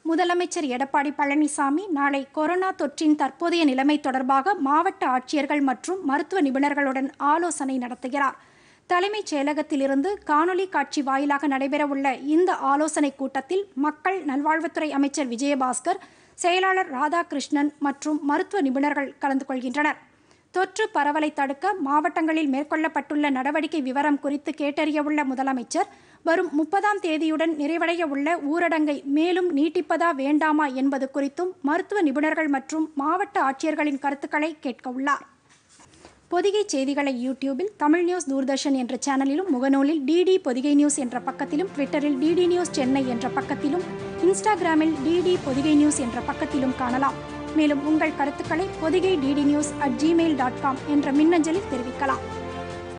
முதலமைச்சர் எடப்பாடி பழனிசாமி நாளை கொரோனா தொற்றின் தற்போதைய நிலைமை தொடர்பாக மாவட்ட ஆட்சியர்கள் மற்றும் மருத்துவ நிபுணர்களுடன் ஆலோசனை நடத்துகிறார் தலைமைச் செயலகத்திலிருந்து காணொலி காட்சி வாயிலாக நடைபெறவுள்ள இந்த ஆலோசனைக் கூட்டத்தில் மக்கள் நல்வாழ்வுத்துறை அமைச்சர் விஜயபாஸ்கர் செயலாளர் ராதாகிருஷ்ணன் மற்றும் மருத்துவ நிபுணர்கள் கலந்து கொள்கின்றனர் தொற்று பரவலை தடுக்க மாவட்டங்களில் மேற்கொள்ளப்பட்டுள்ள நடவடிக்கை விவரம் குறித்து கேட்டறியவுள்ள முதலமைச்சர் வரும் முப்பதாம் தேதியுடன் நிறைவடைய உள்ள ஊரடங்கை மேலும் நீட்டிப்பதா வேண்டாமா என்பது குறித்தும் மருத்துவ நிபுணர்கள் மற்றும் மாவட்ட ஆட்சியர்களின் கருத்துக்களை கேட்க உள்ளார் பொதிகை செய்திகளை யூடியூபில் தமிழ் நியூஸ் தூர்தர்ஷன் என்ற சேனலிலும் முகநூலில் டிடி பொதிகை நியூஸ் என்ற பக்கத்திலும் ட்விட்டரில் டிடி நியூஸ் சென்னை என்ற பக்கத்திலும் இன்ஸ்டாகிராமில் டிடி பொதிகை நியூஸ் என்ற பக்கத்திலும் காணலாம் மேலும் உங்கள் கருத்துக்களை Podhigai DD news at Gmail dot com என்ற மின்னஞ்சலில் தெரிவிக்கலாம்